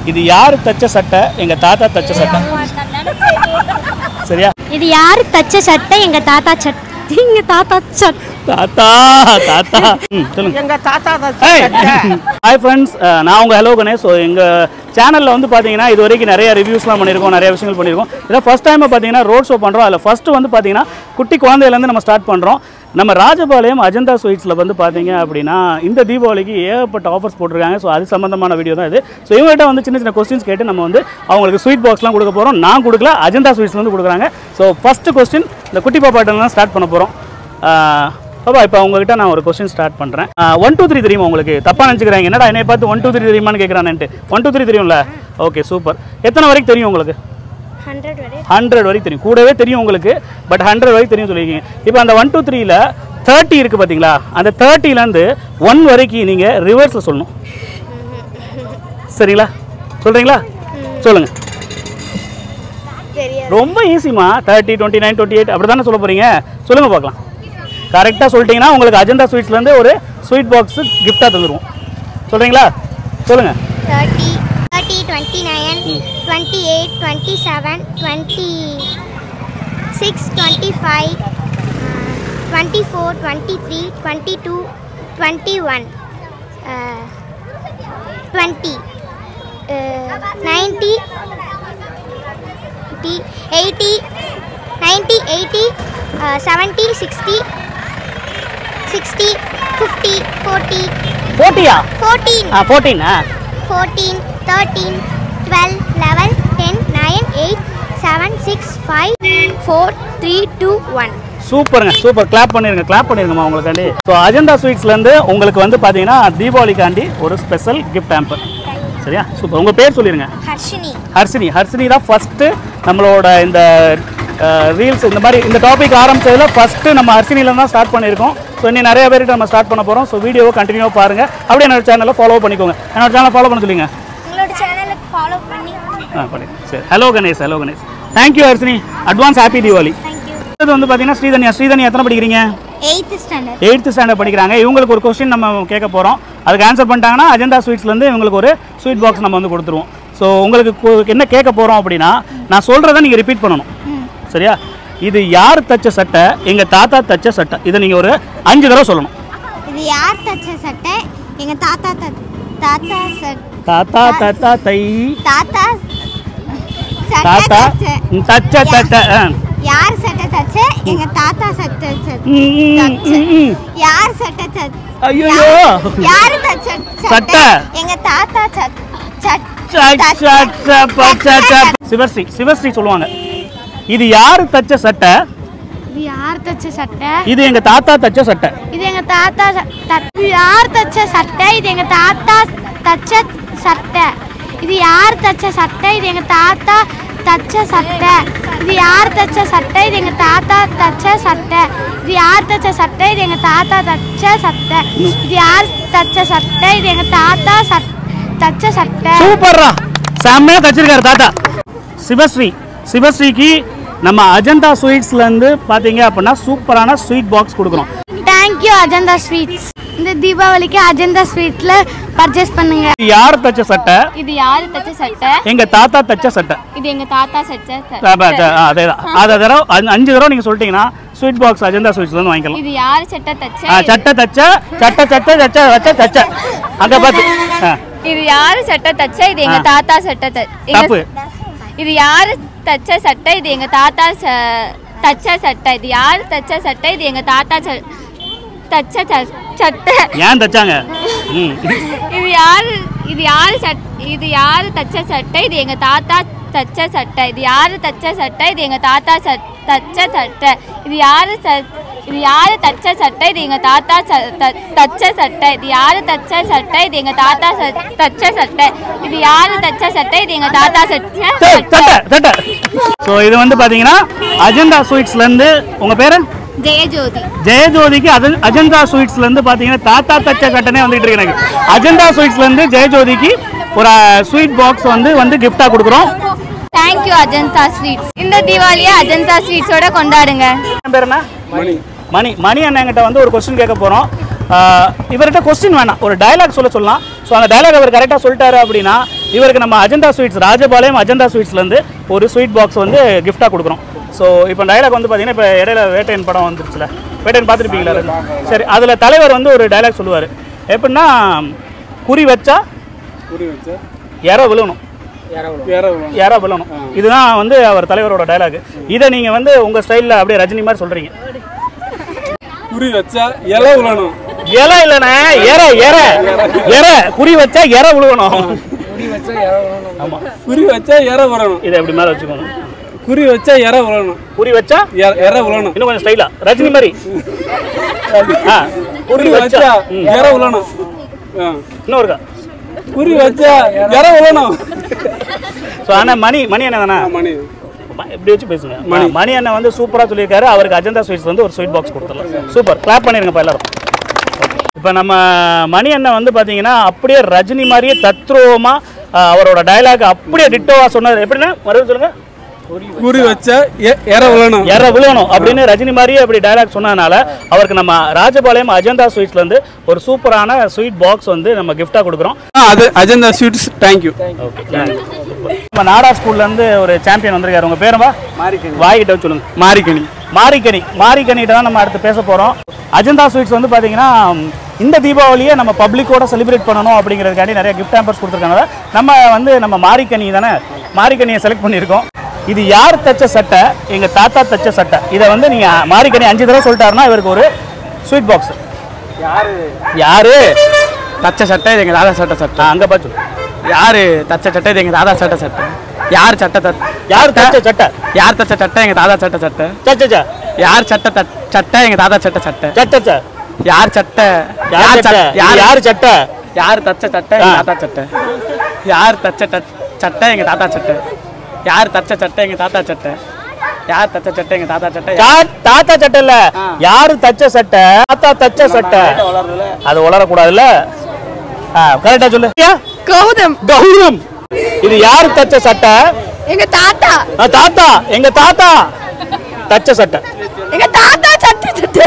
இது யார் தச்ச சட்டை எங்க தாத்தா தச்ச சட்டை சரியா இது யார் தச்ச சட்டை எங்க தாத்தா சட்டை எங்க தாத்தா சட்டை தாத்தா தாத்தா ம், சொல்லுங்க எங்க தாத்தா ஹாய் ஃப்ரெண்ட்ஸ் நான் உங்கள் ஹலோ கணேஷ் ஸோ எங்கள் சேனலில் வந்து பார்த்தீங்கன்னா இது வரைக்கும் நிறைய ரிவ்யூஸ்லாம் பண்ணியிருக்கோம் நிறைய விஷயங்கள் பண்ணியிருக்கோம் இதை ஃபஸ்ட் டைம் பார்த்தீங்கன்னா ரோட் ஷோ பண்ணுறோம் அதில் ஃபஸ்ட்டு வந்து பார்த்தீங்கன்னா குட்டி குழந்தையிலேருந்து நம்ம ஸ்டார்ட் பண்ணுறோம் நம்ம ராஜபாளையம் அஜந்தா ஸ்வீட்ஸில் வந்து பார்த்தீங்க அப்படின்னா இந்த தீபாவளிக்கு ஏகப்பட்ட ஆஃபர்ஸ் போட்டிருக்காங்க ஸோ அது சம்மந்தமான வீடியோ தான் இது ஸோ இவங்ககிட்ட வந்து சின்ன சின்ன கொஸ்டின்ஸ் கேட்டு நம்ம வந்து அவங்களுக்கு ஸ்வீட் பாக்ஸ்லாம் கொடுக்க போகிறோம் நான் கொடுக்கல அஜந்தா ஸ்வீட்ஸ் வந்து கொடுக்குறாங்க ஸோ ஃபஸ்ட்டு கொஸ்டின் இந்த குட்டி பாப்பாட்டெல்லாம் ஸ்டார்ட் பண்ண போகிறோம் பாப்பா இப்போ உங்ககிட்ட நான் ஒரு கொஸ்டின் ஸ்டார்ட் பண்ணுறேன் ஒன் டூ த்ரீ தெரியுமா உங்களுக்கு தப்பாக நினச்சிக்கிறாங்க என்னடா என்னை பார்த்து ஒன் டூ த்ரீ தெரியுமான்னு கேட்குறான்ட்டு ஒன் டூ த்ரீ தெரியும்ல ஓகே சூப்பர் எத்தனை வரைக்கும் தெரியும் உங்களுக்கு ஹண்ட்ரட் வரை ஹண்ட்ரட் வரைக்கும் தெரியும் கூடவே தெரியும் உங்களுக்கு பட் ஹண்ட்ரட் வரைக்கும் தெரியும் சொல்லியிருக்கீங்க இப்போ அந்த ஒன் டூ த்ரீல தேர்ட்டி இருக்குது பார்த்தீங்களா அந்த தேர்ட்டிலேருந்து ஒன் வரைக்கும் நீங்கள் ரிவர்ஸில் சொல்லணும் சரிங்களா சொல்கிறீங்களா சொல்லுங்கள் தெரியாது ரொம்ப ஈஸிமா thirty twenty nine twenty eight அப்படி தானே சொல்ல போகிறீங்க சொல்லுங்கள் பார்க்கலாம் கரெக்டாக சொல்லிட்டீங்கன்னா உங்களுக்கு அஜந்தா ஸ்வீட்ஸ்லேருந்து ஒரு ஸ்வீட் பாக்ஸு கிஃப்டாக தந்துடுவோம் சொல்கிறீங்களா சொல்லுங்கள் thirty thirty twenty nine twenty eight twenty seven twenty six twenty five twenty four twenty three twenty two twenty one twenty ninety eighty ninety eighty seventy sixty sixty fifty forty ஃபோர்ட்டியா fourteen ஆ fourteen ஆ fourteen thirteen twelve eleven ten nine eight seven six five four three two one சூப்பருங்க super clap பண்ணிருங்க clap பண்ணிருங்கம்மா உங்களுக்காண்டி so Ajantha ஸ்வீட்ஸ்லேருந்து உங்களுக்கு வந்து பார்த்தீங்கன்னா தீபாவளிக்காண்டி ஒரு ஸ்பெஷல் கிஃப்ட் ஆம்பர் சரியா சூப்பர் உங்கள் பேர் சொல்லிடுங்க ஹர்ஷினி ஹர்ஷினி ஹர்ஷினி தான் ஃபஸ்ட்டு நம்மளோட இந்த ரீல்ஸ் இந்த மாதிரி இந்த டாபிக் ஆரம்பிச்சதுல ஃபஸ்ட்டு நம்ம ஹர்ஷினில தான் ஸ்டார்ட் பண்ணியிருக்கோம் ஸோ இன்னும் நிறைய பேருக்கு நம்ம ஸ்டார்ட் பண்ண போகிறோம் ஸோ வீடியோவை கண்டினியூவாக பாருங்கள் அப்படியே என்னோட சேனலை ஃபாலோ பண்ணிக்கோங்க என்னோட சேனலை ஃபாலோ பண்ண சொல்லுங்க உங்களோட சேனலுக்கு ஃபாலோ பண்ணி ஆ பண்ணி சரி hello Ganesh hello Ganesh thank you Harshini advance happy Deepavali thank you இது வந்து பார்த்தீங்கன்னா ஸ்ரீதன்யா ஸ்ரீதன்யா எத்தனை படிக்கிறீங்க எயித்து ஸ்டாண்டர்ட் எயித்து ஸ்டாண்டர்ட் படிக்கிறாங்க இவங்களுக்கு ஒரு கொஸ்டின் நம்ம கேட்க போகிறோம் அதுக்கு ஆன்சர் பண்ணிட்டாங்கன்னா அஜந்தா ஸ்வீட்ஸ்லேருந்து இவங்களுக்கு ஒரு ஸ்வீட் பாக்ஸ் நம்ம வந்து கொடுத்துருவோம் ஸோ உங்களுக்கு கு- என்ன கேட்க போகிறோம் அப்படின்னா நான் சொல்கிறத நீங்கள் ரிப்பீட் பண்ணணும் சரியா இது யார் தச்ச சட்டை எங்கள் தாத்தா தச்ச சட்டை இதை நீங்கள் ஒரு அஞ்சு தடவை சொல்லணும் இது யார் தச்ச சட்டை எங்க தாத்தா தச் தாத்தா சட் தாத்தா தாத்தா தை தாத்தா சட்டை தாத்தா தச்ச ம், தச்ச தட்டை ஆ. யார் சட்டை தச்ச எங்க தாத்தா சட்டை தச்ச ம், ம், ம், ம். யார் சட்டை தச்ச ஐயோ யாரு தச்ச சட்டை. எங்க தாத்தா சட் சட் சிவஸ்ரீ சிவஸ்ரீ சொல்லுவாங்க இது யார் தச்ச சட்டை இது யார் தச்ச சட்டை இது எங்க தாத்தா தச்ச சட்டை இது எங்க தாத்தா ச- தட்- இது யார் தச்ச சட்டை இது எங்க தாத்தா தச்ச சட்டை இது யார் தச்ச சட்டை இது எங்க தாத்தா தச்ச சட்டை இது யார் தச்ச சட்டை இது எங்க தாத்தா தச்ச சட்டை இது யார் தச்ச சட்டை இது எங்க தாத்தா தச்ச சட்டை இது யார் தச்ச சட்டை இது எங்க தாத்தா சட்- தச்ச சட்டை சூப்பர்ரா செம்மையா தச்சிருக்காரு தாத்தா சிவஸ்ரீ சிவஸ்ரீக்கு நம்ம அஜந்தா ஸ்வீட்ஸ்ல இருந்து பாத்தீங்க அப்படின்னா சூப்பரான ஸ்வீட் பாக்ஸ் கொடுக்குறோம் தேங்க்யூ அஜந்தா ஸ்வீட்ஸ் இந்த தீபாவளிக்கு அஜந்தா ஸ்வீட்ல பர்ச்சேஸ் பண்ணுங்க இது யார் தச்ச சட்டை இது யாரு தச்ச சட்டை எங்க தாத்தா தச்ச சட்டை இது எங்க தாத்தா சச்ச சட்டை. ஆ, பா- ஆ, அதேதான் அதை தடவை அஞ்சு- அஞ்சு தடவை நீங்க சொல்லிட்டீங்கன்னா ஸ்வீட் பாக்ஸ் அஜந்தா ஸ்வீட்ஸ்ல இருந்து வாங்கிக்கலாம் இது யாரு சட்டை தச்ச ஆ, சட்டை தச்ச சட்டை சட்டை தச்ச வச்ச தச்ச அங்க பார்த்து ஆ, இது யாரு சட்டை தச்ச இது எங்க ஆ. தாத்தா சட்டை த- எங்க- தப்பு இது யாரு தச்ச சட்டை இது எங்க தாத்தா ச- தச்ச சட்டை இது யாரு தச்ச சட்டை இது எங்க தாத்தா ச- தச்ச ச- சட்டை ஏன் தச்சாங்க ம் இது யாரு இது யாரு சட் இது யாரு தச்ச சட்டை இது எங்க தாத்தா தச்ச சட்டை இது யாரு தச்ச சட்டை இது எங்க தாத்தா ச- தச்ச சட்டை இது யாரு ச- இது யாரு தச்ச சட்டை இது எங்க தாத்தா ச- த- தச்ச சட்டை இது யாரு தச்ச சட்டை இது எங்க தாத்தா ச- தச்ச சட்டை இது யாரு தச்ச சட்டை இது எங்க தாத்தா சட்டை சட்டை சட்டை சட்டை ஸோ இது வந்து பாத்தீங்கன்னா அஜந்தா ஸ்வீட்ஸ்ல இருந்து உங்க பேரு ஜெயஜோதி ஜெயஜோதிக்கு அஜ அஜந்தா ஸ்வீட்ஸ்ல இருந்து பாத்தீங்கன்னா தாத்தா தச்ச சட்டனே வந்துட்டு இருக்கு எனக்கு அஜந்தா ஸ்வீட்ஸ்ல இருந்து ஜெயஜோதிக்கு ஒரு ஸ்வீட் பாக்ஸ் வந்து வந்து gift-ஆ கொடுக்குறோம் தேங்க்யூ அஜந்தா ஸ்வீட்ஸ் இந்த தீபாவளியை அஜந்தா ஸ்வீட்ஸோட கொண்டாடுங்க என் பேர் என்ன மணி மணி மணி அண்ணங்கிட்ட வந்து ஒரு கொஸ்டின் கேட்க போறோம் ஆஹ் இவர்கிட்ட கொஸ்டின் வேணாம் ஒரு டயலாக் சொல்ல சொல்லலாம் ஸோ அந்த டயலாக் அவர் கரெக்டாக சொல்லிட்டாரு அப்படின்னா இவருக்கு நம்ம அஜந்தா ஸ்வீட்ஸ் ராஜபாளையம் அஜந்தா ஸ்வீட்ஸ்லேருந்து ஒரு ஸ்வீட் பாக்ஸ் வந்து கிஃப்டாக கொடுக்குறோம் ஸோ இப்போ டயலாக் வந்து பார்த்தீங்கன்னா இப்போ இடையில வேட்டையன் படம் வந்துருச்சுல வேட்டையன் பார்த்துருப்பீங்களா சரி அதில் தலைவர் வந்து ஒரு டயலாக் சொல்லுவார் எப்படின்னா குறி வச்சா குறி வச்சா இற விழணும் வேற யாரா விழணும் இதுதான் வந்து அவர் தலைவரோட டயலாக் இதை நீங்கள் வந்து உங்கள் ஸ்டைலில் அப்படியே ரஜினி மாதிரி சொல்கிறீங்க குறி வச்சா இலை விழணும் இலை இல்லைண்ணே எற எற எற குறி வச்சா எற விழுவணும் ஆமாம் குறி வச்சா இற விழணும் இதை எப்படி மேலே வச்சுக்கோங்க குறி வச்சா இற விழணும் குறி வச்சா இற- இற விழணும் இன்னும் கொஞ்சம் ஸ்டைலா ரஜினி மாதிரி ஆ குறி வச்சா ம். இற விழணும் ஆ. இன்னொருக்கா குறி வச்சா இற விழணும் ஸோ ஆனால் மணி மணி அண்ணன் தானே மணி ம- இப்படி வச்சு பேசுங்க மணி மணி அண்ணன் வந்து சூப்பராக சொல்லியிருக்காரு அவருக்கு அஜந்தா ஸ்வீட்ஸ் வந்து ஒரு ஸ்வீட் பாக்ஸ் கொடுத்துடலாம் சூப்பர் கிளாப் பண்ணிருங்கப்பா எல்லாரும் இப்போ நம்ம மணி அண்ணன் வந்து பார்த்தீங்கன்னா அப்படியே ரஜினி மாதிரியே தத்ரூபமாக அவரோட டயலாக் அப்படியே டிட்டோவா சொன்னார் எப்படின்னா மறுபடியும் சொல்லுங்க குறி வச்சா இ- இற விழணும் எற விழுவணும் அப்படின்னு ரஜினி மாதிரியே அப்படி டயலாக் சொன்னதுனால அவருக்கு நம்ம ராஜபாளையம் அஜந்தா ஸ்வீட்ஸ்லேருந்து ஒரு சூப்பரான ஸ்வீட் பாக்ஸ் வந்து நம்ம கிஃப்டாக கொடுக்குறோம் ஆ, அது அஜந்தா ஸ்வீட்ஸ் தேங்க்யூ ஓகே நம்ம நாடா ஸ்கூல்லேருந்து ஒரு சாம்பியன் வந்திருக்காரு உங்கள் பேருமா வாய்கிட்ட வச்சு சொல்லுங்க மாரிக்கணி மாரிக்கனி மாரிக்கனிட்ட தான் நம்ம அடுத்து பேச போகிறோம் அஜந்தா ஸ்வீட்ஸ் வந்து பார்த்தீங்கன்னா ம், இந்த தீபாவளியை நம்ம பப்ளிக்கோட செலிப்ரேட் பண்ணணும் அப்படிங்கிறதுக்காண்டி நிறைய கிஃப்ட் ஹேம்பர்ஸ் கொடுத்துருக்காங்க நம்ம வந்து நம்ம மாரிக்கனி தானே மாரிக்கனியை செலக்ட் பண்ணியிருக்கோம் இது யார் தச்ச சட்டை எங்கள் தாத்தா தச்ச சட்டை இதை வந்து நீங்கள் மாரிக்கனி அஞ்சு தடவை சொல்லிட்டாருன்னா இவருக்கு ஒரு ஸ்வீட் பாக்ஸ் யாரு தச்ச சட்டை இது எங்க தாதா சட்டை சட்டை அங்கே பார்த்து யாரு தச்ச சட்டை இது எங்க தாதா சட்டை சட்டை யார் சட்டை தட் யார் தச்ச சட்டை யார் தச்ச சட்டை எங்க தாதா சட்டை சட்டை சச்சா யார் சட்டை தட் சட்டை எங்க தாதா சட்டை சட்டை சட்டச்சா யார் சட்டை யார் சட்டை யார் யார் சட்டை யார் தச்ச சட்டை எங்க ஆ. தாத்தா சட்டை யார் தச்ச தட்- சட்டை எங்க தாத்தா சட்டை யார் தச்ச சட்டை எங்க தாத்தா சட்டை யார் தச்ச சட்டை எங்க தாத்தா சட்டை தா- தாத்தா சட்டை இல்ல யாரு தச்ச சட்டை தாத்தா தச்ச சட்டை அது வளரக்கூடாதுல்ல கரெக்டா சொல்லு கௌதம் கௌதம் இது யாரு தச்ச சட்டை எங்க தாத்தா ஆ, தாத்தா எங்க தாத்தா தச்ச சட்டை எங்க தாத்தா சட்டை சட்டை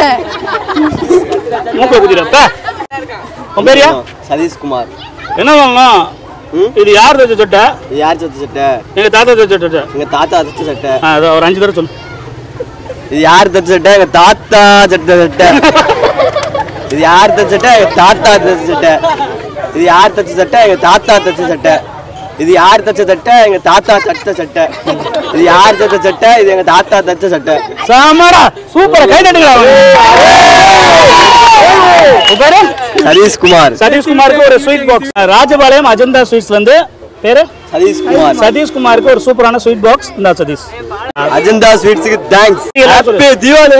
மூக்க குதிரப்ப உன் பேரியா சதீஷ்குமார் என்ன வாங்கணும் இது யார் தச்ச சட்டை இது யார் சத்த சட்டை எங்க தாத்தா தச்ச சட்டை எங்க தாத்தா தச்ச சட்டை ஆ, அது ஒரு அஞ்சு தடவை சொல்லு இது யார் தச்ச சட்டை எங்க தாத்தா சட்ட சட்டை இது யார் தச்ச சட்டை எங்க தாத்தா தச்ச சட்டை இது யார் தச்ச சட்டை எங்க தாத்தா தச்ச சட்டை இது யார் தச்ச சட்டை எங்க தாத்தா தச்ச சட்டை இது யார் தச்ச சட்டை இது எங்க தாத்தா தச்ச சட்டை சாமாடா சூப்பர் கை தட்டுங்களா உன் பேரு சதீஷ்குமார் சதீஷ்குமாருக்கு ஒரு ஸ்வீட் பாக்ஸ் ராஜபாளையம் அஜந்தா ஸ்வீட்ஸ்ல இருந்து பேரு சதீஷ்குமார் சதீஷ்குமாருக்கு ஒரு சூப்பரான ஸ்வீட் பாக்ஸ் இந்த சதீஷ் அஜந்தா ஸ்வீட்ஸுக்கு தேங்க்ஸ் எல்லாம் சொல்லு. தீபாவளி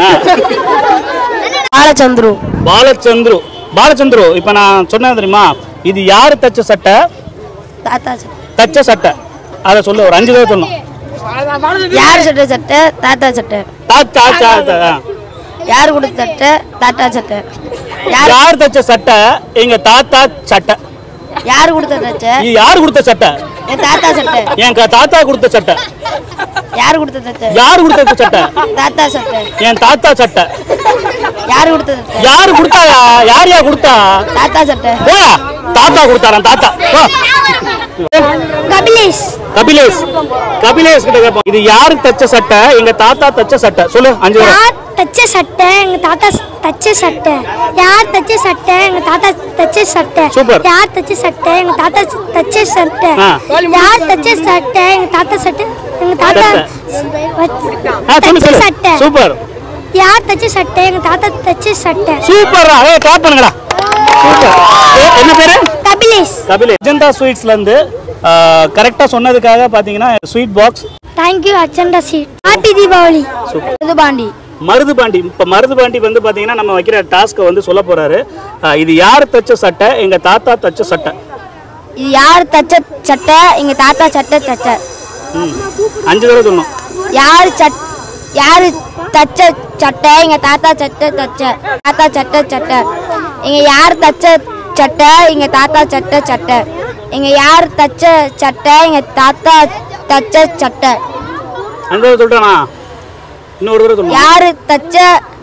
பாலச்சந்துரு பாலச்சந்திரு பாலச்சந்திரு இப்போ நான் சொன்னேன் தெரியுமா இது யாரு தச்ச சட்டை தாத்தா தச்ச சட்டை அதை சொல்லு ஒரு அஞ்சு தடவை சொல்லணும் யார் சட்டை சட்டை தாத்தா சட்டை தாத்தா தாத்தா ஆ. யார் கொடுத்த சட்டை தாத்தா சட்டை யார் யார் தச்ச சட்டை எங்க தாத்தா சட்டை யார் கொடுத்த சட்டை இது யார் கொடுத்த சட்டை என் தாத்தா சட்டை என் க- தாத்தா கொடுத்த சட்டை யார் கொடுத்த சட்டை யார் கொடுத்த சட்டை தாத்தா சட்டை என் தாத்தா சட்டை யார் கொடுத்த சட்டை யார் கொடுத்தாயா யார் யா கொடுத்தா தாத்தா சட்டை போயா தாத்தா கொடுத்தாராம் தாத்தா போ. கபிலேஷ் கபிலேஷ் கபிலேஷ் கிட்ட கேட்போம் இது யாரு தச்ச சட்டை எங்க தாத்தா தச்ச சட்டை சொல்லு அஞ்சு தடவை யார் தச்ச சட்டை எங்க தாத்தா தச்ச சட்டை யார் தச்ச சட்டை எங்க தாத்தா தச்ச சட்டை சூப்பர். யார் தச்ச சட்டை எங்க தாத்தா தச்ச சட்டை ஆ. யார் தச்ச சட்டை எங்க தாத்தா சட்டை எங்க தாத்தா ஆ சொல்லு தச்ச சொல்லு சட்டை சூப்பர் யார் தச்ச சட்டை எங்க தாத்தா தச்ச சட்டை சூப்பர்ரா ஏய் கிளாப் பண்ணுங்கடா சூப்பர் ஏய், என்ன பேரு கபிலேஷ் கபில் அஜந்தா ஸ்வீட்ஸ்ல இருந்து கரெக்டா சொன்னதுக்காக பாத்தீங்கன்னா ஸ்வீட் பாக்ஸ் தேங்க்யூ அச்சண்டா சீட் ஹாப்பி தீபாவளி இது பாண்டி மருது பாண்டி இப்போ மருது பாண்டி வந்து பாத்தீங்கன்னா நம்ம வைக்கிற டாஸ்க்கை வந்து சொல்ல போறாரு ஆ, இது யார் தச்ச சட்டை எங்க தாத்தா தச்ச சட்டை இது யார் தச்ச சட்டை எங்க தாத்தா சட்டை சட்டை ம் அஞ்சு தடவை சொல்லணும் யார் சட் யார் தச்ச சட்டை எங்க தாத்தா சட்டை தச்ச தாத்தா சட்டை சட்டை எங்க யார் தச்ச சட்டை எங்க தாத்தா சட்டை சட்டை எங்க யார் தச்ச சட்டை எங்க தாத்தா தச்ச சட்டை அஞ்சு தடவை சொல்லிட்டானா இன்னொரு தடவை சொல்லணும் யார் தச்ச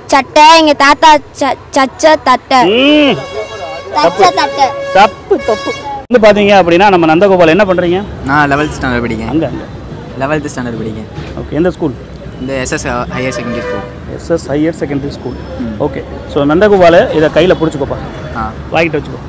சட்டை எங்க தாத்தா ச- சச்ச தட்டை ம், தச்ச தட்டை தப்பு தப்பு வந்து பார்த்தீங்க அப்படின்னா நம்ம நந்தகோபால் என்ன பண்ணுறீங்க நான் லெவல்த் ஸ்டாண்டர்ட் படிக்கேன் அங்கே அங்கே லெவல்த் ஸ்டாண்டர்ட் படிக்கேன் ஓகே எந்த ஸ்கூல் இந்த SS higher secondary school SS higher secondary school okay so Nandagopal இதை கையில் பிடிச்சிக்கோப்பா ஆ வாங்கிட்டு வச்சுக்கோ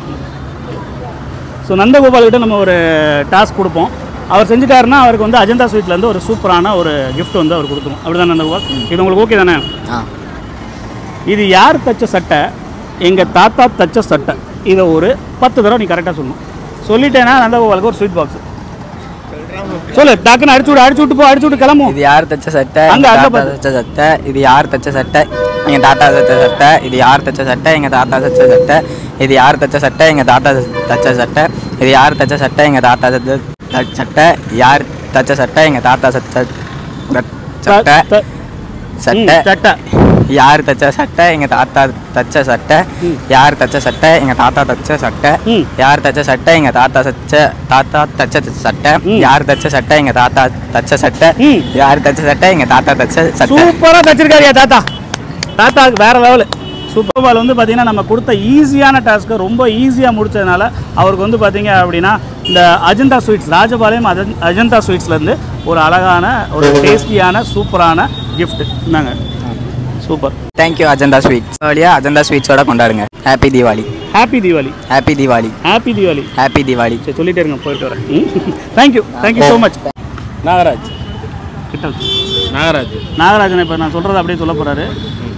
ஸோ நந்தகோபால் கிட்ட நம்ம ஒரு டாஸ்க் கொடுப்போம் அவர் செஞ்சுட்டாருன்னா அவருக்கு வந்து அஜந்தா ஸ்வீட்லேருந்து ஒரு சூப்பரான ஒரு கிஃப்ட் வந்து அவர் கொடுக்கணும் அப்படிதான் நந்தகோபால் இது உங்களுக்கு ஓகே தானே ஆ இது யார் தச்ச சட்டை எங்கள் தாத்தா தச்ச சட்டை இதை ஒரு பத்து தடவை நீ கரெக்டாக சொல்லணும் சொல்லிட்டேன்னா நந்தகோபாலுக்கு ஒரு ஸ்வீட் பாக்ஸ் சொல்லு டக்குன்னு அடிச்சு விடு அடிச்சு விட்டு போ அடிச்சு விட்டு கிளம்பும் இது யார் தச்ச சட்டை அங்க, எங்க அங்க தாத்தா பாத்து. தச்ச சட்டை இது யார் தச்ச சட்டை எங்க தாத்தா தச்ச சட்டை இது யார் தச்ச சட்டை எங்க தாத்தா தச்ச சட்டை இது யார் தச்ச சட்டை எங்க தாத்தா தச்ச சட்டை இது யார் தச்ச சட்டை எங்க தாத்தா தச்ச த- சட்டை யார் தச்ச சட்டை எங்க தாத்தா தச்ச த- சட்டை த- சட்டை ம், சட்டை யார் தச்ச சட்டை எங்க தாத்தா தச்ச சட்டை யார் தச்ச சட்டை எங்க தாத்தா தச்ச சட்டை ம். யார் தச்ச சட்டை எங்க தாத்தா தச்ச தாத்தா தச்ச சட்டை ம். யார் தச்ச சட்டை எங்க தாத்தா தச்ச சட்டை ம். யார் தச்ச சட்டை எங்க தாத்தா தச்ச சட்டை சூப்பராக தச்சிருக்காருயா தாத்தா தாத்தாவுக்கு வேற லெவலு சூப்பர் பால் வந்து பார்த்தீங்கன்னா நம்ம கொடுத்த ஈஸியான டாஸ்க்கை ரொம்ப ஈஸியாக முடிச்சதுனால அவருக்கு வந்து பார்த்தீங்க அப்படின்னா இந்த அஜந்தா ஸ்வீட்ஸ் ராஜபாளையம் அஜன் அஜந்தா ஸ்வீட்ஸ்லேருந்து ஒரு அழகான ஒரு டேஸ்டியான சூப்பரான gift இந்தாங்க சூப்பர் தேங்க்யூ அஜந்தா ஸ்வீட்ஸ் வழியா அஜந்தா ஸ்வீட்ஸோட கொண்டாடுங்க happy Deepavali happy Deepavali happy Deepavali happy Deepavali happy Deepavali சரி சொல்லிட்டே இருங்க போயிட்டு வரேன் thank you thank you so much Nagaraj கிட்ட வச்சு. நாகராஜ் நாகராஜன் இப்போ நான் சொல்கிறத அப்படியே சொல்ல போகிறாரு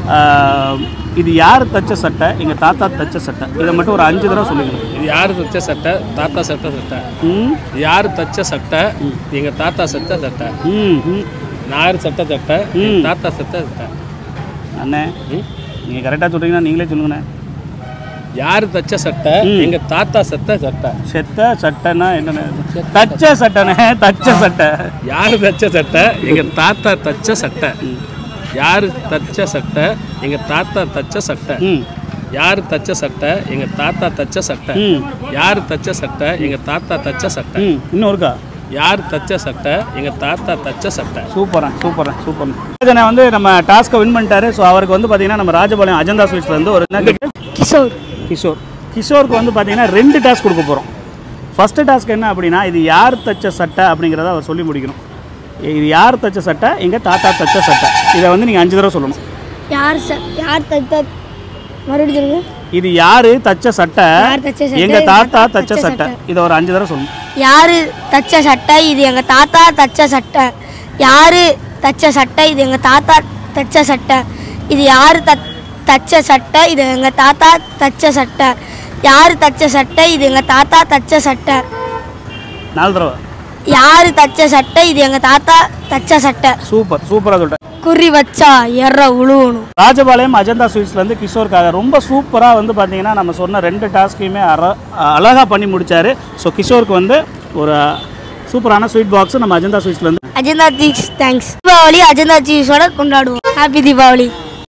இது யார் தச்ச சட்டை எங்கள் தாத்தா தச்ச சட்டை இதை மட்டும் ஒரு அஞ்சு தடவை சொல்லிக்கணும் இது யார் தச்ச சட்டை தாத்தா சட்டை சட்டை ம் யார் தச்ச சட்டை எங்க தாத்தா சட்டை சட்டை ம் ம் நார் சட்டை சட்டை ம். தாத்தா சட்டை சட்டை அண்ணே நீங்கள் கரெக்டாக சொல்கிறீங்கன்னா நீங்களே சொல்லுங்கண்ணே யார் தச்ச சட்டை ம். எங்க தாத்தா சட்டை சட்டை செத்த சட்டைன்னா என்னண்ணே தச்ச சட்டைண்ணே தச்ச சட்டை யார் தச்ச சட்டை எங்க தாத்தா தச்ச சட்டை யார் தச்ச சட்டை எங்க தாத்தா தச்ச சட்டை ம் யார் தச்ச சட்டை எங்க தாத்தா தச்ச சட்டை ம் யார் தச்ச சட்டை எங்க தாத்தா தச்ச சட்டை ம் இன்னும் இருக்கா யார் தச்ச சட்டை எங்க தாத்தா தச்ச சட்டை சூப்பரா சூப்பரா சூப்பர் ராஜனை வந்து நம்ம டாஸ்க்கை வின் பண்ணிட்டாரு ஸோ அவருக்கு வந்து பார்த்தீங்கன்னா நம்ம ராஜபாளையம் அஜந்தா ஸ்வீட்ஸ்லேருந்து ஒரு என்ன gift? கிஷோர் கிஷோர் கிஷோருக்கு வந்து பார்த்தீங்கன்னா ரெண்டு டாஸ்க் கொடுக்க போகிறோம் ஃபஸ்ட்டு டாஸ்க் என்ன அப்படின்னா இது யார் தச்ச சட்டை அப்படிங்கிறத அவர் சொல்லி முடிக்கணும் இது யார் தச்ச சட்டை எங்கள் தாத்தா தச்ச சட்டை இதை வந்து நீங்கள் அஞ்சு தடவை சொல்லணும் யார் ச யார் தச்ச மறுபடியும் சொல்லுங்க இது யார் தச்ச சட்டை யார் தச்ச சட்டை? எங்கள் தாத்தா தாத்தா தச்ச தச்ச சட்டை சட்டை. இதை ஒரு அஞ்சு தடவை சொல்லணும் யாரு தச்ச சட்டை இது எங்க தாத்தா தச்ச சட்டை யாரு தச்ச சட்டை இது எங்க தாத்தா தச்ச சட்டை இது யாரு தச் தச்ச சட்டை இது எங்க தாத்தா தச்ச சட்டை யாரு தச்ச சட்டை இது எங்க தாத்தா தச்ச சட்டை நாலு தடவை யாரு தச்ச சட்டை இது எங்க தாத்தா தச்ச சட்டை சூப்பர் சூப்பராக சொல்லிட்டேன் குறி வச்சா எற உழுவணும் ராஜபாளையம் அஜந்தா ஸ்வீட்ஸ்லேருந்து கிஷோருக்காக ரொம்ப சூப்பராக வந்து பார்த்தீங்கன்னா நம்ம சொன்ன ரெண்டு டாஸ்க்கையுமே அற அழகாக பண்ணி முடிச்சாரு ஸோ கிஷோருக்கு வந்து ஒரு சூப்பரான ஸ்வீட் பாக்ஸ் நம்ம அஜந்தா ஸ்வீட்ஸ்லேருந்து அஜந்தா தீக்ஸ் தேங்க்ஸ் தீபாவளி அஜந்தா சீஸோட கொண்டாடுவோம் ஹாப்பி தீபாவளி